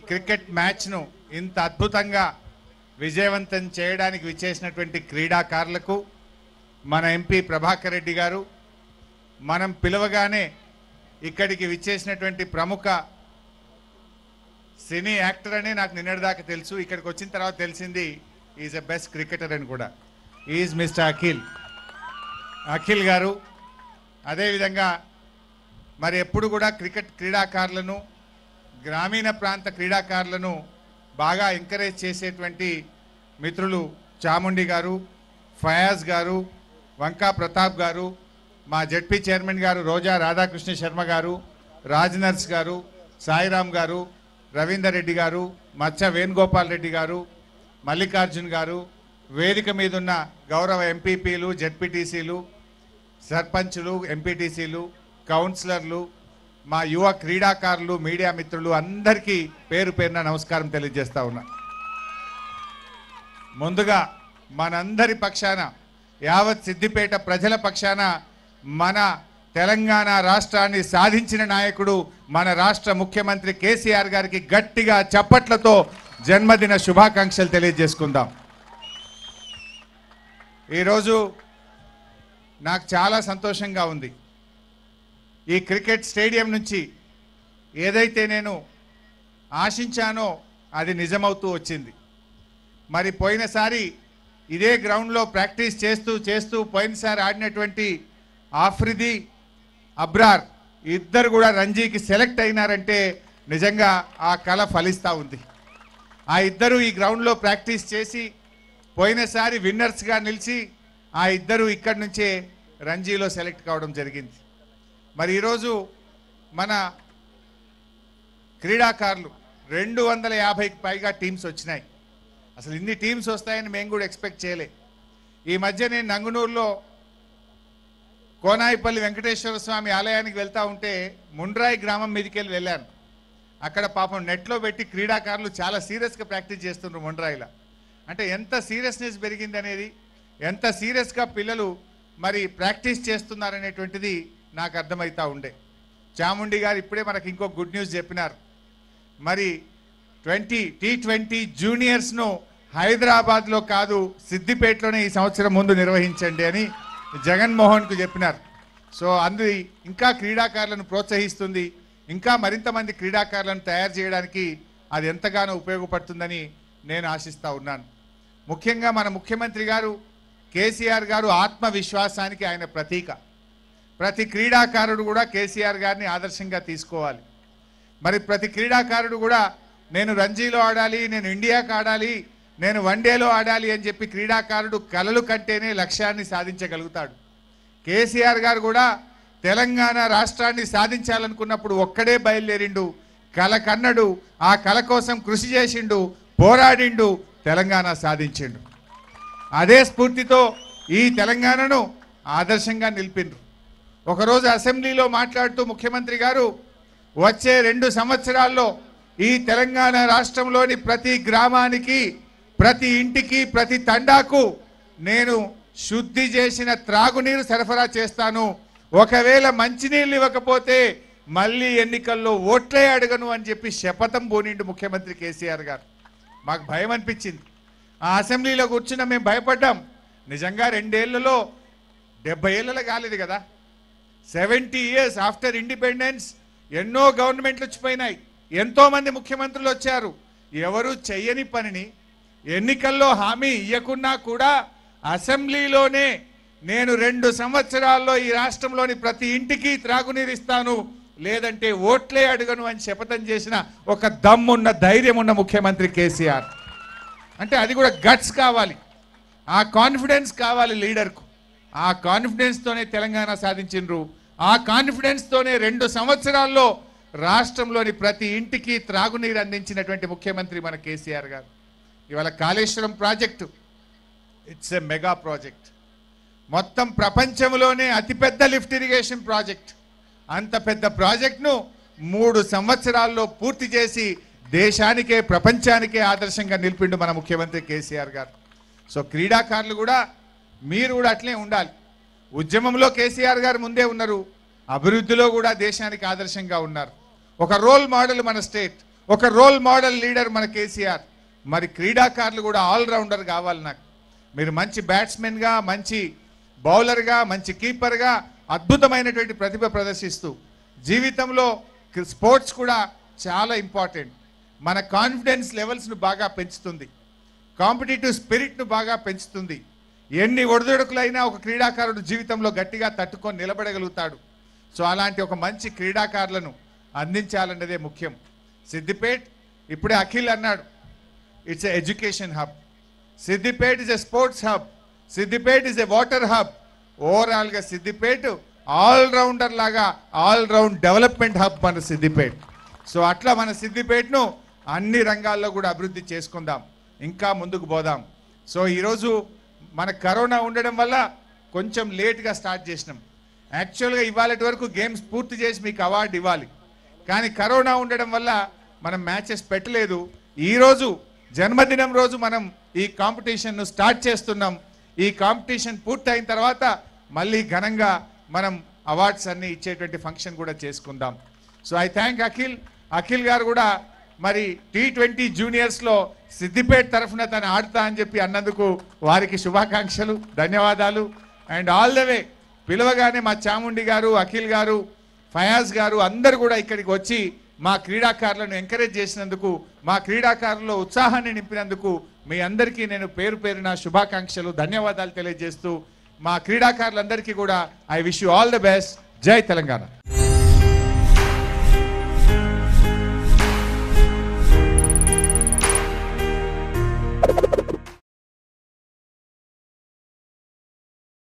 cricket మ్యాచ్ను ఇంత అద్భుతంగా విజయవంతం చేయడానికి విచ్చేసినటువంటి క్రీడాకారులకు మన ఎంపీ ప్రభాకర్ రెడ్డి గారు మనం పిలవగానే ఇక్కడికి విచ్చేసినటువంటి ప్రముఖ సినీ యాక్టర్ అనే నాకు నిన్నటిదాకా తెలుసు ఇక్కడికి వచ్చిన తర్వాత తెలిసింది ఈజ్ ఎ బెస్ట్ క్రికెటర్ అని కూడా ఈజ్ మిస్టర్ అఖిల్ అఖిల్ గారు అదేవిధంగా మరి ఎప్పుడు కూడా క్రికెట్ క్రీడాకారులను గ్రామీణ ప్రాంత క్రీడాకారులను బాగా ఎంకరేజ్ చేసేటువంటి మిత్రులు చాముండి గారు ఫయాజ్ గారు వంకా ప్రతాప్ గారు మా జడ్పీ చైర్మన్ గారు రోజా రాధాకృష్ణ శర్మ గారు రాజ్ నర్స్ గారు సాయిరామ్ గారు రవీందర్ రెడ్డి గారు మచ్చ వేణుగోపాల్ రెడ్డి గారు మల్లికార్జున్ గారు వేదిక మీద ఉన్న గౌరవ ఎంపీపీలు జడ్పీటీసీలు సర్పంచులు ఎంపీటీసీలు కౌన్సిలర్లు మా యువ క్రీడాకారులు మీడియా మిత్రులు అందరికీ పేరు పేరున నమస్కారం తెలియజేస్తా ఉన్నా ముందుగా మనందరి పక్షాన యావత్ సిద్దిపేట ప్రజల పక్షాన మన తెలంగాణ రాష్ట్రాన్ని సాధించిన నాయకుడు మన రాష్ట్ర ముఖ్యమంత్రి కేసీఆర్ గారికి గట్టిగా చప్పట్లతో జన్మదిన శుభాకాంక్షలు తెలియజేసుకుందాం ఈరోజు నాకు చాలా సంతోషంగా ఉంది ఈ క్రికెట్ స్టేడియం నుంచి ఏదైతే నేను ఆశించానో అది నిజమవుతూ వచ్చింది మరి పోయినసారి ఇదే గ్రౌండ్లో ప్రాక్టీస్ చేస్తూ చేస్తూ పోయినసారి ఆడినటువంటి ఆఫ్రిది అబ్రార్ ఇద్దరు కూడా రంజీకి సెలెక్ట్ అయినారంటే నిజంగా ఆ కళ ఫలిస్తూ ఉంది ఆ ఇద్దరు ఈ గ్రౌండ్లో ప్రాక్టీస్ చేసి పోయినసారి విన్నర్స్గా నిలిచి ఆ ఇద్దరు ఇక్కడి నుంచే రంజీలో సెలెక్ట్ కావడం జరిగింది మరి ఈరోజు మన క్రీడాకారులు రెండు వందల యాభైకి పైగా టీమ్స్ వచ్చినాయి అసలు ఇన్ని టీమ్స్ వస్తాయని మేము కూడా ఎక్స్పెక్ట్ చేయలే ఈ మధ్య నేను నంగునూరులో కోనాయిపల్లి వెంకటేశ్వర స్వామి ఆలయానికి వెళ్తా ఉంటే ముండ్రాయి గ్రామం మీదకి వెళ్ళి వెళ్ళాను అక్కడ పాపం నెట్లో పెట్టి క్రీడాకారులు చాలా సీరియస్గా ప్రాక్టీస్ చేస్తున్నారు ముండ్రాయిలో అంటే ఎంత సీరియస్నెస్ పెరిగింది అనేది ఎంత సీరియస్గా పిల్లలు మరి ప్రాక్టీస్ చేస్తున్నారనేటువంటిది నాకు అర్థమవుతా ఉండే చాముండి గారు ఇప్పుడే మనకి ఇంకో గుడ్ న్యూస్ చెప్పినారు మరి ట్వంటీ టీ ట్వంటీ జూనియర్స్ను హైదరాబాద్లో కాదు సిద్దిపేటలోనే ఈ సంవత్సరం ముందు నిర్వహించండి అని జగన్మోహన్కు చెప్పినారు సో అందు ఇంకా క్రీడాకారులను ప్రోత్సహిస్తుంది ఇంకా మరింత మంది క్రీడాకారులను తయారు చేయడానికి అది ఎంతగానో ఉపయోగపడుతుందని నేను ఆశిస్తా ఉన్నాను ముఖ్యంగా మన ముఖ్యమంత్రి గారు కేసీఆర్ గారు ఆత్మవిశ్వాసానికి ఆయన ప్రతీక ప్రతి క్రీడాకారుడు కూడా కేసీఆర్ గారిని ఆదర్శంగా తీసుకోవాలి మరి ప్రతి క్రీడాకారుడు కూడా నేను రంజీలో ఆడాలి నేను ఇండియాకి ఆడాలి నేను వన్డేలో ఆడాలి అని చెప్పి క్రీడాకారుడు కలలు కంటేనే లక్ష్యాన్ని సాధించగలుగుతాడు కేసీఆర్ గారు కూడా తెలంగాణ రాష్ట్రాన్ని సాధించాలనుకున్నప్పుడు ఒక్కడే బయలుదేరిండు కల కన్నడు ఆ కల కోసం కృషి చేసిండు పోరాడిండు తెలంగాణ సాధించిండు అదే స్ఫూర్తితో ఈ తెలంగాణను ఆదర్శంగా నిలిపిండ్రు ఒకరోజు అసెంబ్లీలో మాట్లాడుతూ ముఖ్యమంత్రి గారు వచ్చే రెండు సంవత్సరాల్లో ఈ తెలంగాణ రాష్ట్రంలోని ప్రతి గ్రామానికి ప్రతి ఇంటికి ప్రతి తండాకు నేను శుద్ధి చేసిన త్రాగునీరు సరఫరా చేస్తాను ఒకవేళ మంచినీళ్ళు ఇవ్వకపోతే మళ్ళీ ఎన్నికల్లో ఓట్లే అడగను అని చెప్పి శపథం పోనిండు ముఖ్యమంత్రి కేసీఆర్ గారు మాకు భయం అనిపించింది ఆ అసెంబ్లీలో కూర్చున్న మేము భయపడ్డాం నిజంగా రెండేళ్లలో డెబ్బై ఏళ్ళలో కాలేదు కదా సెవెంటీ ఇయర్స్ ఆఫ్టర్ ఇండిపెండెన్స్ ఎన్నో గవర్నమెంట్లు వచ్చిపోయినాయి ఎంతో మంది ముఖ్యమంత్రులు వచ్చారు ఎవరు చెయ్యని పనిని ఎన్నికల్లో హామీ ఇవ్వకున్నా కూడా అసెంబ్లీలోనే నేను రెండు సంవత్సరాల్లో ఈ రాష్ట్రంలోని ప్రతి ఇంటికి త్రాగునీరు ఇస్తాను లేదంటే ఓట్లే అడగను అని శపథం చేసిన ఒక దమ్మున్న ధైర్యం ఉన్న ముఖ్యమంత్రి కేసీఆర్ అంటే అది కూడా గట్స్ కావాలి ఆ కాన్ఫిడెన్స్ కావాలి లీడర్కు ఆ కాన్ఫిడెన్స్తోనే తెలంగాణ సాధించిండ్రు ఆ కాన్ఫిడెన్స్తోనే రెండు సంవత్సరాల్లో రాష్ట్రంలోని ప్రతి ఇంటికి త్రాగునీరు అందించినటువంటి ముఖ్యమంత్రి మన కేసీఆర్ గారు ఇవాళ Kaleshwaram project it's a mega project మొత్తం ప్రపంచంలోనే అతిపెద్ద లిఫ్ట్ ఇరిగేషన్ ప్రాజెక్ట్ అంత పెద్ద ప్రాజెక్ట్ను మూడు సంవత్సరాల్లో పూర్తి చేసి దేశానికే ప్రపంచానికే ఆదర్శంగా నిలిపిండు మన ముఖ్యమంత్రి కేసీఆర్ గారు సో క్రీడాకారులు కూడా మీరు కూడా అట్లే ఉండాలి ఉద్యమంలో కేసీఆర్ గారు ముందే ఉన్నారు అభివృద్ధిలో కూడా దేశానికి ఆదర్శంగా ఉన్నారు ఒక రోల్ మోడల్ మన స్టేట్ ఒక రోల్ మోడల్ లీడర్ మన కేసీఆర్ మరి క్రీడాకారులు కూడా ఆల్రౌండర్ కావాలి నాకు మీరు మంచి బ్యాట్స్మెన్గా మంచి బౌలర్గా మంచి కీపర్గా అద్భుతమైనటువంటి ప్రతిభ ప్రదర్శిస్తూ జీవితంలో స్పోర్ట్స్ కూడా చాలా ఇంపార్టెంట్ మన కాన్ఫిడెన్స్ లెవెల్స్ను బాగా పెంచుతుంది కాంపిటేటివ్ స్పిరిట్ను బాగా పెంచుతుంది ఎన్ని ఒడిదొడుకులైనా ఒక క్రీడాకారుడు జీవితంలో గట్టిగా తట్టుకొని నిలబడగలుగుతాడు సో అలాంటి ఒక మంచి క్రీడాకారులను అందించాలన్నదే ముఖ్యం సిద్దిపేట్ ఇప్పుడే అఖిల్ అన్నాడు it's a education hub Siddipet is a sports hub Siddipet is a water hub ఓవరాల్గా సిద్దిపేట్ ఆల్ రౌండర్ లాగా ఆల్ రౌండ్ డెవలప్మెంట్ హబ్ మన సిద్దిపేట్ సో అట్లా మన సిద్దిపేట్ను అన్ని రంగాల్లో కూడా అభివృద్ధి చేసుకుందాం ఇంకా ముందుకు పోదాం సో ఈరోజు మన కరోనా ఉండడం వల్ల కొంచెం లేట్గా స్టార్ట్ చేసినాం యాక్చువల్గా ఇవాళటి వరకు గేమ్స్ పూర్తి చేసి మీకు అవార్డు ఇవ్వాలి కానీ కరోనా ఉండడం వల్ల మనం మ్యాచెస్ పెట్టలేదు ఈరోజు జన్మదినం రోజు మనం ఈ కాంపిటీషన్ను స్టార్ట్ చేస్తున్నాం ఈ కాంపిటీషన్ పూర్తయిన తర్వాత మళ్ళీ ఘనంగా మనం అవార్డ్స్ అన్ని ఇచ్చేటువంటి ఫంక్షన్ కూడా చేసుకుందాం so I thank Akhil Akhil garu కూడా మరి టీ ట్వంటీ జూనియర్స్లో సిద్దిపేట తరఫున తను ఆడతా అని చెప్పి అన్నందుకు వారికి శుభాకాంక్షలు ధన్యవాదాలు అండ్ ఆల్ ద వే పిలవగానే మా చాముండి గారు అఖిల్ గారు ఫయాజ్ గారు అందరు కూడా ఇక్కడికి వచ్చి మా క్రీడాకారులను ఎంకరేజ్ చేసినందుకు మా క్రీడాకారుల్లో ఉత్సాహాన్ని నింపినందుకు మీ అందరికీ నేను పేరు పేరున శుభాకాంక్షలు ధన్యవాదాలు తెలియజేస్తూ మా క్రీడాకారులందరికీ కూడా I wish you all the best జై తెలంగాణ